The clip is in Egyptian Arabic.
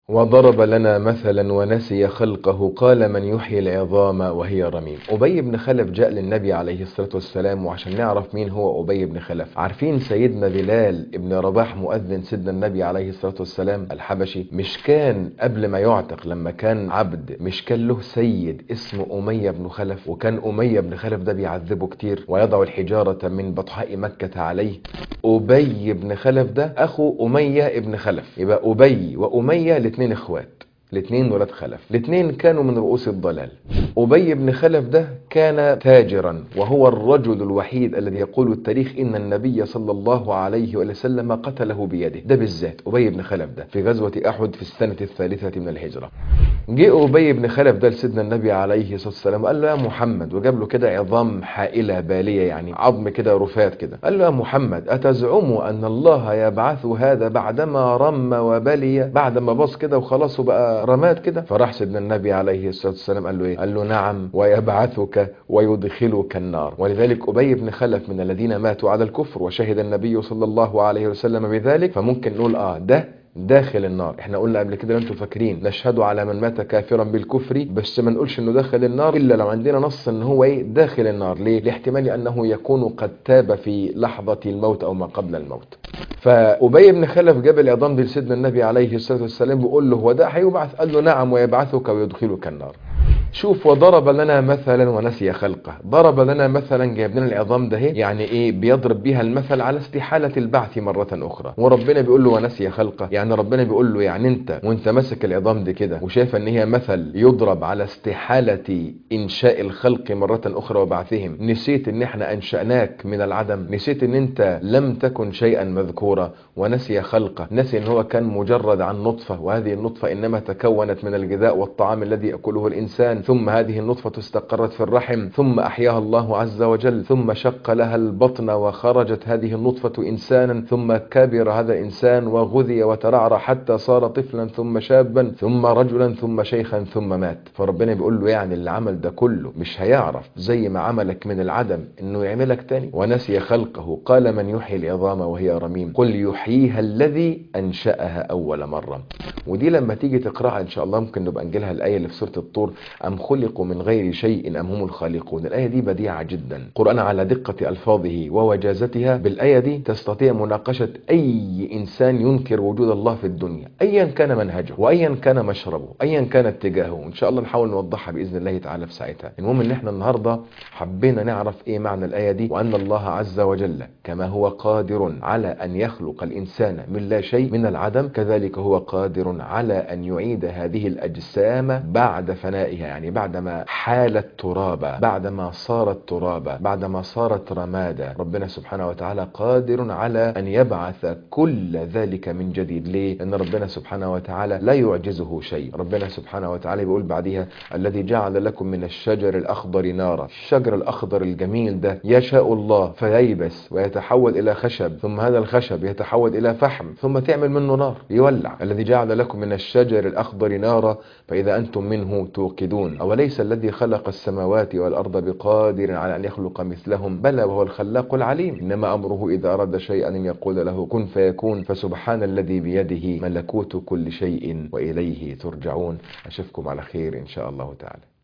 وضرب لنا مثلا ونسي خلقه قال من يحيي العظام وهي رميم أبي بن خلف جاء للنبي عليه الصلاة والسلام وعشان نعرف مين هو أبي بن خلف عارفين سيدنا بلال ابن رباح مؤذن سيدنا النبي عليه الصلاة والسلام الحبشي مش كان قبل ما يعتق لما كان عبد مش كان له سيد اسمه أمية بن خلف وكان أمية بن خلف ده بيعذبه كتير ويضع الحجارة من بطحاء مكة عليه أبي بن خلف ده أخو أمية بن خلف يبقى أبي وأمية الاثنين اخوات الاثنين ولاد خلف الاثنين كانوا من رؤوس الضلال أبي بن خلف ده كان تاجرا وهو الرجل الوحيد الذي يقول التاريخ إن النبي صلى الله عليه وسلم قتله بيده ده بالذات أبي بن خلف ده في غزوة أحد في السنة الثالثة من الهجرة جاء أبي بن خلف ده لسيدنا النبي عليه الصلاة والسلام قال له يا محمد وجاب له كده عظام حائلة بالية يعني عظم كده رفات كده قال له يا محمد أتزعم أن الله يبعث هذا بعدما رم وبلي بعدما باص كده وخلاص وبقى رماد كده فراح سيدنا النبي عليه الصلاة والسلام قال له ايه قال له نعم ويبعثك ويدخلك النار ولذلك أبي بن خلف من الذين ماتوا على الكفر وشهد النبي صلى الله عليه وسلم بذلك فممكن نقول اه ده داخل النار احنا قلنا قبل كده انتوا فاكرين نشهد على من مات كافرا بالكفر بس ما نقولش انه داخل النار الا لو عندنا نص ان هو ايه داخل النار ليه لاحتمال انه يكون قد تاب في لحظة الموت او ما قبل الموت فأبي بن خلف جاب العظام دي لسيدنا النبي عليه الصلاة والسلام بيقول له هو ده هيبعث قال له نعم ويبعثك ويدخلك النار شوف وضرب لنا مثلا ونسي خلقه ضرب لنا مثلا جايب لنا العظام ده يعني ايه بيضرب بيها المثل على استحالة البعث مرة اخرى وربنا بيقول له ونسي خلقه يعني ربنا بيقول له يعني انت وانت ماسك العظام دي كده وشايف ان هي مثل يضرب على استحالة انشاء الخلق مرة اخرى وبعثهم نسيت ان احنا انشأناك من العدم نسيت ان انت لم تكن شيئا مذكورا ونسي خلقه نسي ان هو كان مجرد عن نطفة وهذه النطفة انما تكونت من الغذاء والطعام الذي يأكله الانسان ثم هذه النطفة استقرت في الرحم ثم أحياها الله عز وجل ثم شق لها البطن وخرجت هذه النطفة إنسانا ثم كبر هذا الإنسان وغذي وترعرع حتى صار طفلا ثم شابا ثم رجلا ثم شيخا ثم مات فربنا بيقول له يعني اللي عمل ده كله مش هيعرف زي ما عملك من العدم انه يعملك تاني ونسي خلقه قال من يحيي العظام وهي رميم قل يحييها الذي أنشأها أول مرة ودي لما تيجي تقرأها إن شاء الله ممكن نبقى نجيلها الآية اللي في سورة الطور أم خلقوا من غير شيء أم هم الخالقون الآية دي بديعة جدا قرآن على دقة ألفاظه ووجازتها بالآية دي تستطيع مناقشة أي إنسان ينكر وجود الله في الدنيا أيا كان منهجه وأيا كان مشربه أيا كان اتجاهه إن شاء الله نحاول نوضحها بإذن الله تعالى في ساعتها المهم إن احنا النهاردة حبينا نعرف إيه معنى الآية دي وأن الله عز وجل كما هو قادر على أن يخلق الإنسان من لا شيء من العدم كذلك هو قادر على أن يعيد هذه الأجسام بعد فنائها يعني بعدما حالت ترابا بعدما صارت ترابا بعدما صارت رمادا ربنا سبحانه وتعالى قادر على أن يبعث كل ذلك من جديد ليه؟ لأن ربنا سبحانه وتعالى لا يعجزه شيء ربنا سبحانه وتعالى بيقول بعدها الذي جعل لكم من الشجر الأخضر نارا الشجر الأخضر الجميل ده يشاء الله فييبس ويتحول إلى خشب ثم هذا الخشب يتحول إلى فحم ثم تعمل منه نار يولع الذي جعل لكم من الشجر الأخضر نارا فإذا أنتم منه توقدون أوليس الذي خلق السماوات والأرض بقادر على أن يخلق مثلهم بلى وهو الخلاق العليم إنما أمره إذا أراد شيئا أن يقول له كن فيكون فسبحان الذي بيده ملكوت كل شيء وإليه ترجعون أشوفكم على خير إن شاء الله تعالى